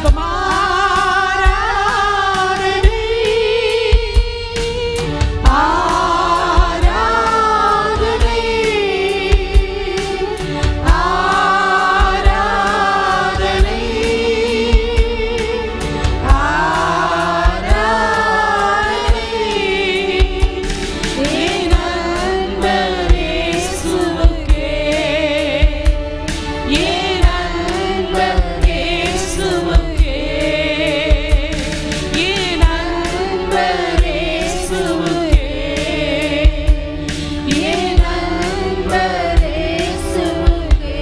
உமக்கும் ஆராதனை ஆராதனை ஆராதனை ஆராதனை என் அன்பர் இயேசுவுக்கே என் அன்பர் இயேசுவுக்கே என் அன்பர் இயேசுவுக்கே என் அன்பர் இயேசுவுக்கே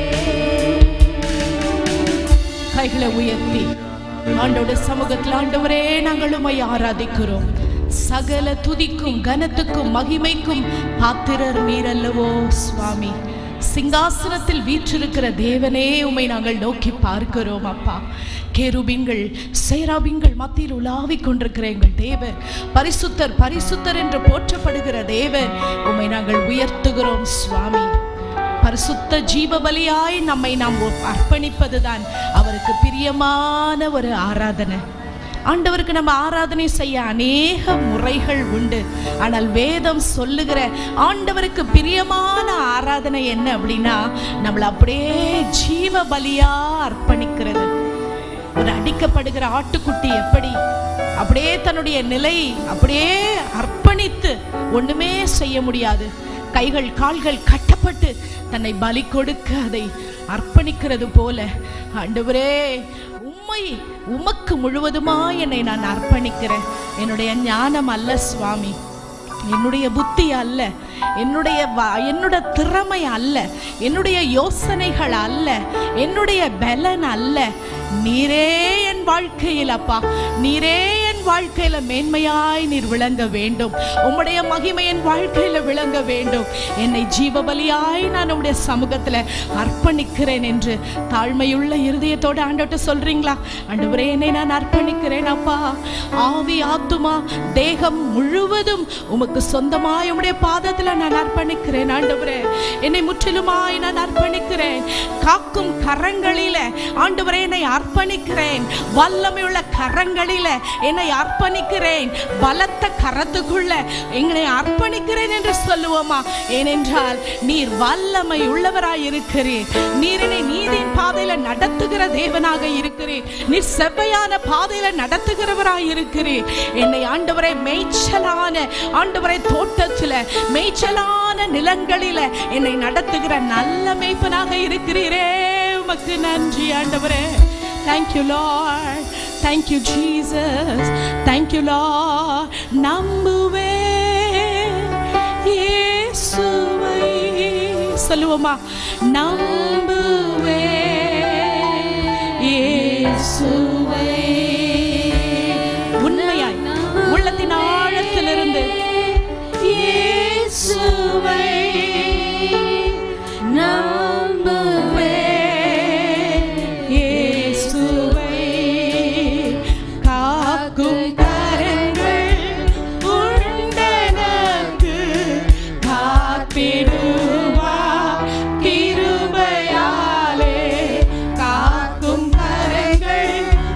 கைகளை உயர்த்தி ஆண்டோட சமூகத்தில் ஆண்டவரே நாங்கள் உம்மை ஆராதிக்கிறோம் சகல துதிக்கும் கனத்துக்கும் மகிமைக்கும் பாத்திரர் மீரல்லவோ சுவாமி சிங்காசனத்தில் வீற்றிருக்கிற தேவனே உம்மை நாங்கள் நோக்கி பார்க்கிறோம் அப்பா கேருபீன்கள் சேராபீன்கள் மத்தியில் உலாவிக் கொண்டிருக்கிற எங்கள் தேவன் பரிசுத்தர் பரிசுத்தர் என்று போற்றப்படுகிற தேவன் உம்மை நாங்கள் உயர்த்துகிறோம் சுவாமி பரிசுத்த ஜீவ பலியாய் நம்மை நாம் அர்ப்பணிப்பதுதான் அவருக்கு பிரியமான ஒரு ஆராதனை ஆண்டவருக்கு நம்ம ஆராதனை செய்ய அநேக முறைகள் உண்டு ஆனால் வேதம் சொல்லுகிற ஆண்டவருக்கு பிரியமான ஆராதனை என்ன அப்படின்னா நம்மளை அப்படியே ஜீவ பலியா அர்ப்பணிக்கிறது ஒரு அடிக்கப்படுகிற ஆட்டுக்குட்டி எப்படி அப்படியே தன்னுடைய நிலை அப்படியே அர்ப்பணித்து ஒண்ணுமே செய்ய முடியாது கைகள் கால்கள் கட்டப்பட்டு தன்னை பலி கொடுக்க அதை அர்ப்பணிக்கிறது போல ஆண்டவரே உம்மை உமக்கு முழுவதுமா என்னை நான் அர்ப்பணிக்கிறேன் என்னுடைய ஞானம் அல்ல சுவாமி என்னுடைய புத்தி அல்ல என்னுடைய வ- என்னோட திறமை அல்ல என்னுடைய யோசனைகள் அல்ல என்னுடைய பலன் அல்ல நீரே என் வாழ்க்கையில் அப்பா நீரே என் வாழ்க்கையில மேன்மையாய் நீர் விளங்க வேண்டும் உம்முடைய மகிமை என் வாழ்க்கையில விளங்க வேண்டும் என்னை ஜீவபலியாய் நான் உம்முடைய சமூகத்துல அர்ப்பணிக்கிறேன் என்று தாழ்மையுள்ள இருதயத்தோட ஆண்டவர்கிட்ட சொல்றீங்களா ஆண்டவரே என்னை நான் அர்ப்பணிக்கிறேன் அப்பா ஆவி ஆத்துமா தேகம் முழுவதும் உமக்கு சொந்தமாய் உம்முடைய பாதத்துல நான் அர்ப்பணிக்கிறேன் ஆண்டவரே என்னை முற்றிலுமாய் நான் அர்ப்பணிக்கிறேன் காக்கும் கரங்களில ஆண்டவரே என்னை அர்ப்பணிக்கிறேன் வல்லமையுள்ள கரங்களில என்னை அர்ப்பணிக்கிறேன் பலத்த கரத்துக்குள்ள என்னை அர்ப்பணிக்கிறேன் என்று சொல்லுவோமா ஏனென்றால் நீர் வல்லமை உள்ளவராய் இருக்கிறீர் நீர் என்னை நீதியின் பாதையில நடத்துகிற தேவனாக இருக்கிறீர் நீர் செவ்வையான பாதையில நடத்துகிறவராய் இருக்கிறீர் என்னை ஆண்டவரை மேய்ச்சலான ஆண்டவரை தோட்டத்துல மேய்ச்சலான நிலங்களில என்னை நடத்துகிற நல்ல மேய்ப்பனாக இருக்கிறீரே உமக்கு நன்றி ஆண்டவரே thank you Lord thank you Jesus thank you Lord நம்புவே இயேசுவை சொல்லுவோமா நம்புவே இயேசுவை உண்மையாய் உள்ளத்தின் ஆழத்திலிருந்து இயேசுவை நம்புவே இயேசுவை காக்கும் கரங்கள் உண்டனக்கு காத்திடுவா கிருபையாலே காக்கும் கரங்கள்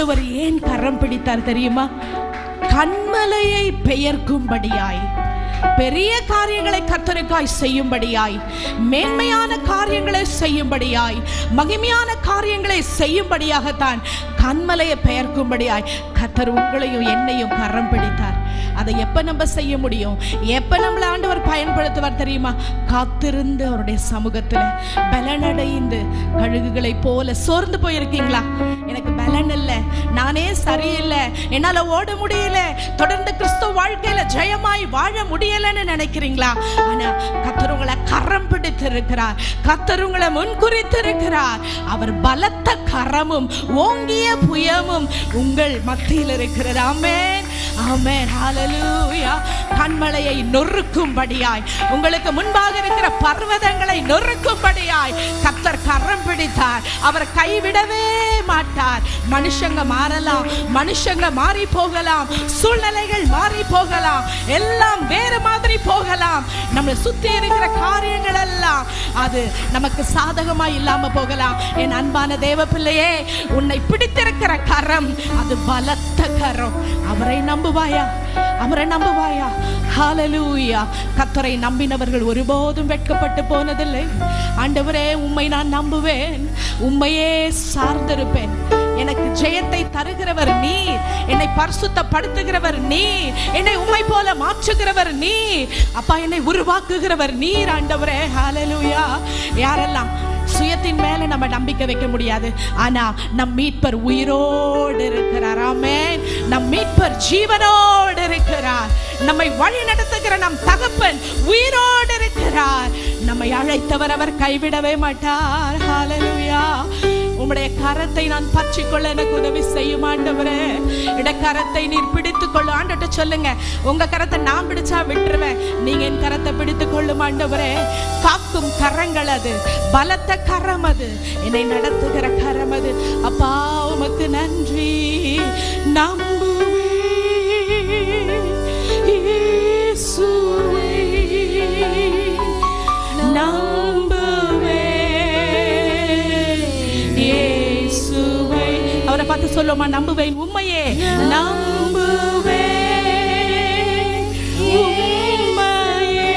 ஆண்டவர் ஏன் கரம் பிடித்தார் தெரியுமா கண்மலையை பெயர்க்கும்படியாய் பெரிய காரியங்களை கத்தருக்காய் செய்யும்படியாய் மேன்மையான காரியங்களை செய்யும்படியாய் மகிமையான காரியங்களை செய்யும்படியாகத்தான் கண்மலையை பெயர்க்கும்படியாய் கத்தர் உங்களையும் என்னையும் கரம் பிடித்தார் அதை எப்ப நம்ம செய்ய முடியும் எப்ப நம்மள ஆண்டவர் பயன்படுத்துவார் தெரியுமா காத்திருந்து அவருடைய சமூகத்துல பலனடைந்து கழுகுகளை போல சோர்ந்து போயிருக்கீங்களா எனக்கு பலன் இல்லை நானே சரியில்லை என்னால ஓட முடியல தொடர்ந்து கிறிஸ்துவ வாழ்க்கையில ஜெயமாய் வாழ முடியலன்னு நினைக்கிறீங்களா ஆனா கத்தர் உங்களை கரம் பிடித்து இருக்கிறார் கத்தர் உங்களை முன்குறித்து இருக்கிறார் அவர் பலத்த கரமும் ஓங்கிய புயமும் உங்கள் மத்தியில் இருக்கிறது ஆமென் ஆமென் ஹalleluya கண்மலையை நொறுக்கும்படியாய் உங்களுக்கு முன்பாக இருக்கிற பர்வதங்களை நொறுக்கும்படியாய் கத்தர் கரம் பிடித்தார் அவர் கைவிடவே மாட்டார் மனுஷங்க மாறலாம் மனுஷங்க மாறி போகலாம் சூழ்நிலைகள் மாறி போகலாம் எல்லாம் வேறு மாதிரி போகலாம் நம்மளை சுத்தி இருக்கிற காரியங்கள் எல்லாம் அது நமக்கு சாதகமா இல்லாம போகலாம் என் அன்பான தேவ பிள்ளையே உன்னை பிடித்திருக்கிற கரம் அது பலத்த கரம் அவரை நம்புவாயா அவரை நம்புவாயா ஹalleluya கத்தரை நம்பினவர்கள் ஒருபோதும் வெட்கப்பட்டு போனதில்லை ஆண்டவரே உம்மை நான் நம்புவேன் உம்மையே சார்ந்திருப்பேன் எனக்கு ஜெயத்தை தருகிறவர் நீர் என்னை பரிசுத்தப்படுத்துகிறவர் நீர் என்னை உம்மை போல மாற்றுகிறவர் நீர் அப்பா என்னை உருவாக்குகிறவர் நீர் ஆண்டவரே ஹalleluya யாரெல்லாம் சுயத்தின் மேல நம்ம நம்பிக்கை வைக்க முடியாது ஆனா நம் மீட்பர் உயிரோடு இருக்கிறார் ஆமென் நம் மீட்பர் ஜீவனோடு இருக்கிறார் நம்மை வழி நடத்துகிற நம் தகப்பன் உயிரோடு இருக்கிறார் நம்மை அழைத்தவர் அவர் கைவிடவே மாட்டார் ஹalleluya உம்முடைய கரத்தை நான் பற்றி கொள்ள எனக்கு உதவி செய்யும் ஆண்டவரே இடக்கரத்தை நீர் பிடித்துக் கொள்ளும் ஆண்டவர்ட்ட சொல்லுங்க உங்க கரத்தை நான் பிடிச்சா விட்டுருவேன் நீங்க என் கரத்தை பிடித்துக் கொள்ளும் ஆண்டவரே காக்கும் கரங்கள் அது பலத்த கரம் அது என்னை நடத்துகிற கரம் அது அப்பா உமக்கு நன்றி நம்புவேன் இயேசுவே. நம்புவேன் இயேசுவை. அவரை பார்த்து சொல்லுமா நம்புவேன் உண்மையே நம்புவேன் உம்மையே.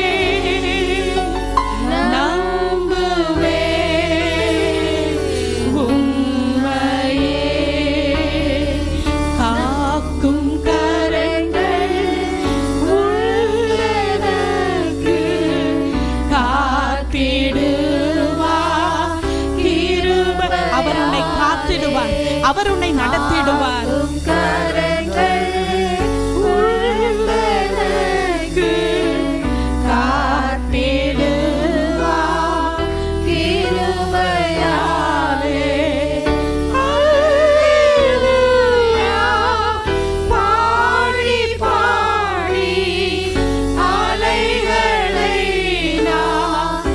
நம்புவேன் உம்மையே. காக்கும் கரங்கள் உள்ளதற்கு காத்திடுவார் கிருபை. அவர் உன்னை காத்திடுவார் அவர் உன்னை நடத்திடுவார் உள்ளதற்கு காத்திடுவார் கிருபையாலே. அல்லேலூயா. பாடி பாடி அலைகளை நான்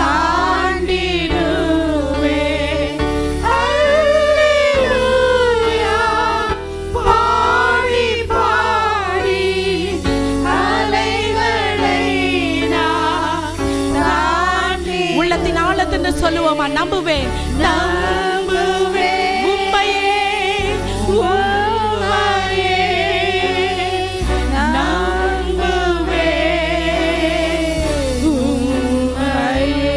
தாண்டிடுவேன். அல்லேலூயா. பாடி பாடி அலைகளை நான் தாண்டி உள்ளத்தின் ஆழத்தின்னு சொல்லுவோமா நம்புவேன் நம்புவேன் உண்மையே உண்மையே நம்புவேன் உண்மையே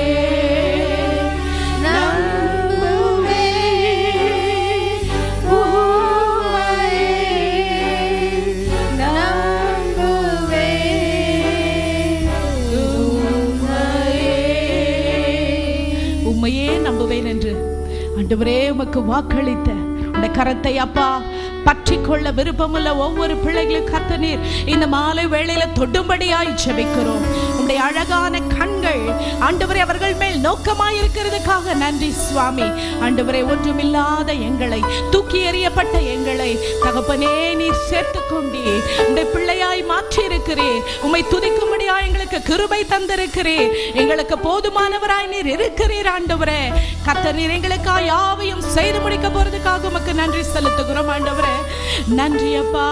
உண்மையே நம்புவேன் என்று ஆண்டவரே உமக்கு வாக்களித்த இந்த கரத்தை அப்பா பற்றி கொள்ள விருப்பமுள்ள ஒவ்வொரு பிள்ளைகளும் கத்த நீர் இந்த மாலை வேளையில தொடும்படியாய் ஜெபிக்கிறோம் உம்முடைய அழகான கண்கள் ஆண்டவரே அவர்கள் மேல் நோக்கமாய் இருக்கிறதுக்காக நன்றி சுவாமி ஆண்டவரே ஒன்றுமில்லாத எங்களை தூக்கி எறியப்பட்ட எங்களை தகப்பனே நீர் சேர்த்து கொண்டீர் உம்முடைய பிள்ளையாய் மாற்றி இருக்கிறீர் உம்மை துதிக்கும்படியாய் எங்களுக்கு கிருபை தந்திருக்கிறீர் எங்களுக்கு போதுமானவராய் நீர் இருக்கிறீர் ஆண்டவரே கர்த்தர் நீர் எங்களுக்காய் யாவையும் செய்து முடிக்க போறதுக்காக உமக்கு நன்றி செலுத்துகிறோம் ஆண்டவரே நன்றி அப்பா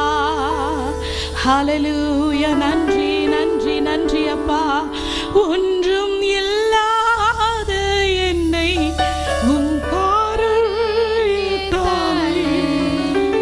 ஹalleluya நன்றி நன்றி நன்றி அப்பா ஒன்றும் இல்லாத என்னை உன் காரத்தாலே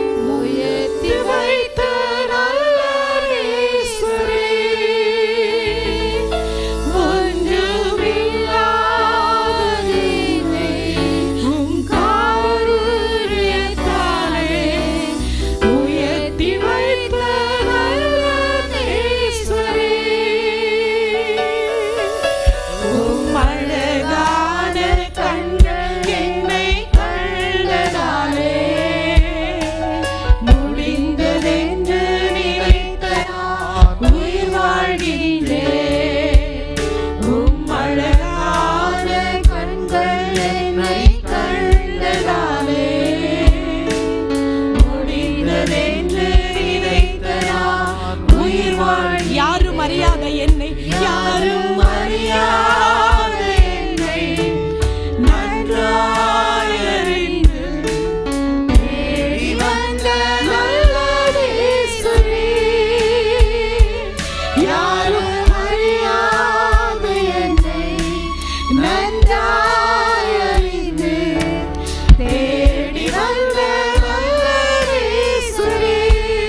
நன்றாயறிந்து தேடி வந்த நல்லரேசுவே.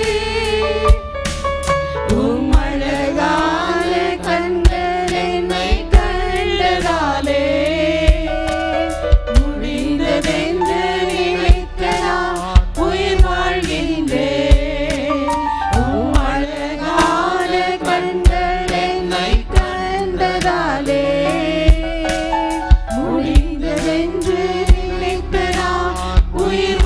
உம் அழகான கண்கள் என்னை கண்டதாலே முடிந்ததென்று நினைத்த நான் உயிர் வாழ்கின்றேன். உம் அழகான கண்கள் என்னை கண்டதாலே முடிந்ததென்று நினைத்த நான் உயிர்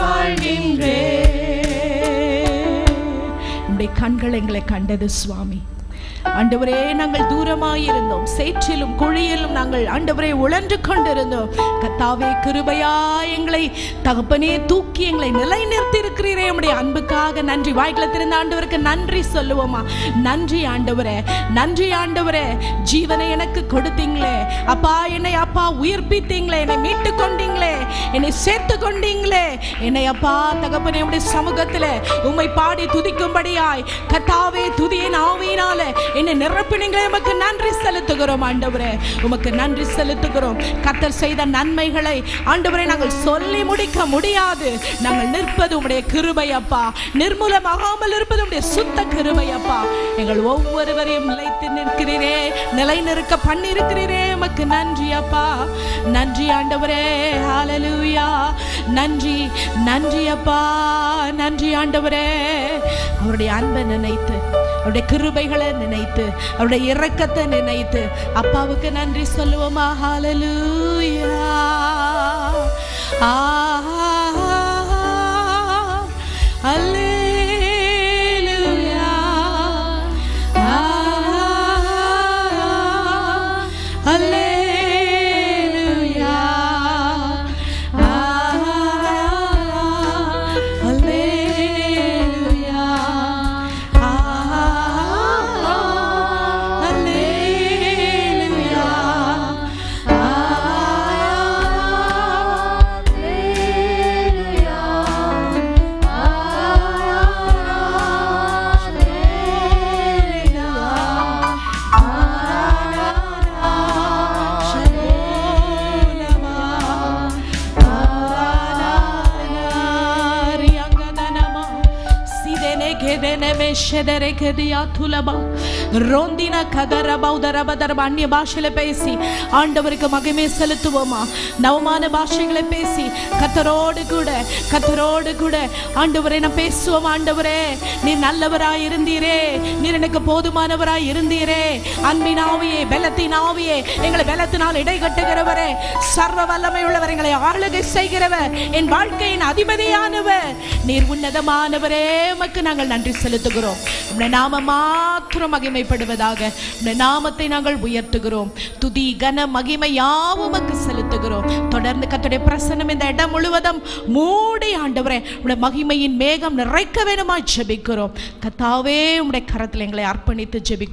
வாழ்கின்றேன். உம்முடைய கண்கள் எங்களை கண்டது சுவாமி ஆண்டவரே நாங்கள் தூரமாயிருந்தோம் சேற்றிலும் குழியிலும் நாங்கள் ஆண்டவரே உழன்று கொண்டிருந்தோம் கத்தாவே கிருபையா எங்களை தகப்பனே தூக்கி எங்களை நிலைநிறுத்தி இருக்கிறீரே உம்முடைய அன்புக்காக நன்றி வாய்க்குள்ள திறந்த ஆண்டவருக்கு நன்றி சொல்லுவோமா நன்றி ஆண்டவரே நன்றி ஆண்டவரே ஜீவனை எனக்கு கொடுத்தீங்களே அப்பா என்னை அப்பா உயிர்ப்பித்தீங்களே என்னை மீட்டு கொண்டீங்களே என்னை சேர்த்து கொண்டீங்களே என்னை அப்பா தகப்பனே உம்முடைய சமூகத்துல உம்மை பாடி துதிக்கும்படியாய் கத்தாவே துதியின் ஆவியினால என்னை நிரப்பினீங்களே உமக்கு நன்றி செலுத்துகிறோம் ஆண்டவரே உமக்கு நன்றி செலுத்துகிறோம் கத்தர் செய்த நன்மைகளை ஆண்டவரே நாங்கள் சொல்லி முடிக்க முடியாது நாங்கள் நிற்பது உம்முடைய கிருபை அப்பா நிர்மூலமாகாமல் இருப்பது உம்முடைய சுத்த கிருபை அப்பா எங்கள் ஒவ்வொருவரையும் நிலைத்து நிற்கிறீரே நிலை நிற்க பண்ணி இருக்கிறீரே உமக்கு நன்றி அப்பா நன்றி ஆண்டவரே ஹalleluya நன்றி நன்றி அப்பா நன்றி ஆண்டவரே அவருடைய அன்பை நினைத்து அவருடைய கிருபைகளை நினைத்து அவருடைய இரக்கத்தை நினைத்து அப்பாவுக்கு நன்றி சொல்லுவோமா ஹalleluya ஆ அல்லேலூயா ஆ அல்லேலூயா ஆ அல்லேலூயா ஆ அல்லேலூயா ஆ ரோந்தின கதரபா உதரபதரப அந்நிய பாஷையில பேசி ஆண்டவருக்கு மகிமை செலுத்துவோமா நவமான பாஷைகளை பேசி கத்தரோடு கூட கத்தரோடு கூட ஆண்டவரே நான் பேசுவோம் ஆண்டவரே நீ நல்லவராய் இருந்தீரே நீர் எனக்கு போதுமானவராய் இருந்தீரே அன்பின் ஆவியே பலத்தின் ஆவியே எங்களை பலத்தினால் இடை கட்டுகிறவரே சர்வ வல்லமை உள்ளவர் எங்களை ஆளுகை செய்கிறவர் என் வாழ்க்கையின் அதிபதியானவர் நீர் உன்னதமானவரே உமக்கு நாங்கள் நன்றி செலுத்துகிறோம் உம்முடைய நாம மாத்திரம் மகிமைப்படுவதாக உம்முடைய நாமத்தை நாங்கள் உயர்த்துகிறோம் துதி கன மகிமை யாவும் உமக்கு செலுத்துகிறோம் தொடர்ந்து கத்துடைய பிரசன்னம் இந்த இடம் முழுவதும் மூடி ஆண்டவரே உம்முடைய மகிமையின் மேகம் நிறைக்க வேணுமா ஜெபிக்கிறோம் கத்தாவே உம்முடைய கரத்தில் எங்களை அர்ப்பணித்து ஜெபிக்கிறோம்